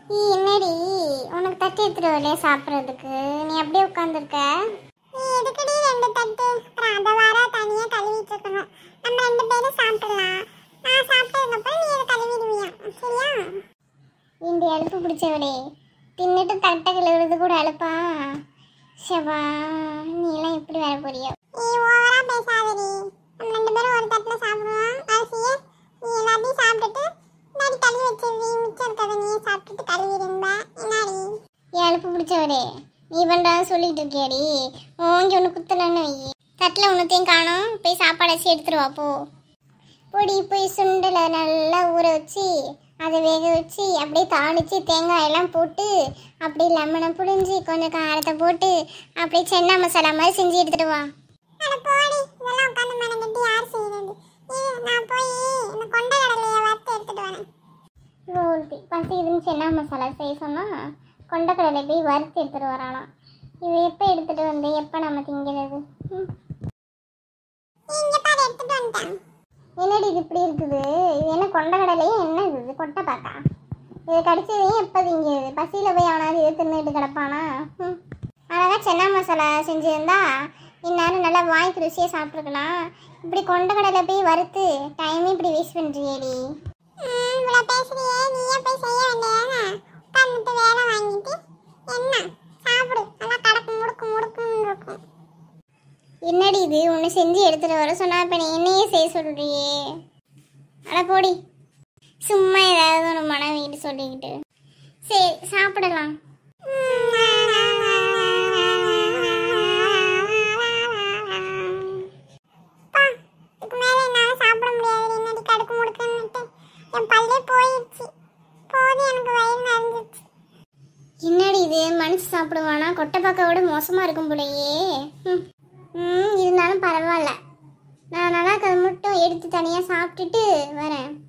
ஈ, என்னடி உனக்கு தட்டு எடுத்துட்டு வரலையே சாப்பிட்றதுக்கு நீ அப்படியே உட்காந்துருக்க நீ எதுக்கடி ரெண்டு தட்டு அப்புறம் அதை வர தனியா கழுவிட்டு இருக்கணும் நம்ம ரெண்டு பேரும் சாப்பிடலாம் நான் சாப்பிட்டதுக்கப்புறம் நீ அதை கழுவிடுவியா சரியா இந்த அலுப்பு பிடிச்சவளே தின்னுட்டு தட்டை கிளவுறது கூட அலுப்பா ஷவா நீ எல்லாம் எப்படி வர போறியோ நீ ஓவரா பேசாதடி நம்ம ரெண்டு பேரும் ஒரு தட்டுல சாப்பிடுவோம் அரிசியை நீ எல்லாத்தையும் சாப்பிட்டுட்டு இந்தாடி கழுவி வச்சிருவி மிச்சம் இருக்கிறத நீயே சாப்பிட்டுட்டு கழுவிடுங்க என்னாடி ஏன் அலுப்பு பிடிச்சவளே நீ பண்ணுறான்னு சொல்லிட்டு இருக்கியாடி ஓங்கி ஒன்று குத்தலன்னு வை தட்டில் ஒன்றுத்தையும் காணோம் போய் சாப்பாடு வச்சு எடுத்துட்டு வா போ பொடி போய் சுண்டலை நல்லா ஊற வச்சு அதை வேக வச்சு அப்படியே தாளித்து தேங்காய் எல்லாம் போட்டு அப்படியே லெமனை புழிஞ்சு கொஞ்சம் காரத்தை போட்டு அப்படியே சென்னா மசாலா மாதிரி செஞ்சு எடுத்துட்டு வா அட போடி இதெல்லாம் உட்காந்து மெனக்கட்டி யார் செய்யறது இரு நான் போய் இந்த கொண்ட கடலையை வறுத்து எடுத்துட்டு வரேன் ரோல்பி பசிக்குதுன்னு சென்னா மசாலா செய்ய சொன்னால் கொண்டக்கடலை போய் வறுத்து எடுத்துட்டு வரானாம் இவ எப்போ எடுத்துட்டு வந்து எப்போ நம்ம திங்கிறது ம். நீ இங்க பாரு எடுத்துட்டு வந்துட்டேன் என்னடி இது இப்படி இருக்குது இது என்ன கொண்டக்கடலையும் என்ன இது கொட்டை பாக்கா இது கடிச்சதையும் எப்போ திங்கிறது பசியில் போய் அவனாவது இது தின்னுட்டு கிடப்பானா ம் அழகாக சென்னா மசாலா செஞ்சுருந்தா இந்நேரம் நல்லா வாய்க்கு ருசியாக சாப்பிட்ருக்கலாம் இப்படி கொண்டக்கடலை போய் வறுத்து டைமே இப்படி வேஸ்ட் பண்ணுறியேடி ம், இவ்வளவு பேசுறியே நீயே போய் செய்ய வேண்டியதானே உட்காந்துட்டு வேலை வாங்கிட்டு என்ன சாப்பிடு நல்லா கடக்கு முடுக்கு முடுக்குன்னு இருக்கும் என்னடி இது ஒன்று செஞ்சு எடுத்துகிட்டு வர சொன்னா இப்போ நீ என்னையே செய்ய சொல்றியே அட போடி சும்மா ஏதாவது ஒரு மன வீட்டு சொல்லிக்கிட்டு சரி சாப்பிடலாம் அப்பா, இதுக்கு மேல என்னால சாப்பிட முடியாது என்னடி கடுக்கு முடுக்குன்னுட்டு என் பல்லே போயிடுச்சு போதும் எனக்கு வயிறு நிறைஞ்சிச்சு என்னடி இது மனுஷன் சாப்பிடுவானா கொட்டைப்பாக்க விட மோசமாக இருக்கும் போலயே ம் ம், இருந்தாலும் பரவாயில்ல நான் நல்லா இருக்கிறத மட்டும் எடுத்து தனியாக சாப்பிட்டுட்டு வரேன்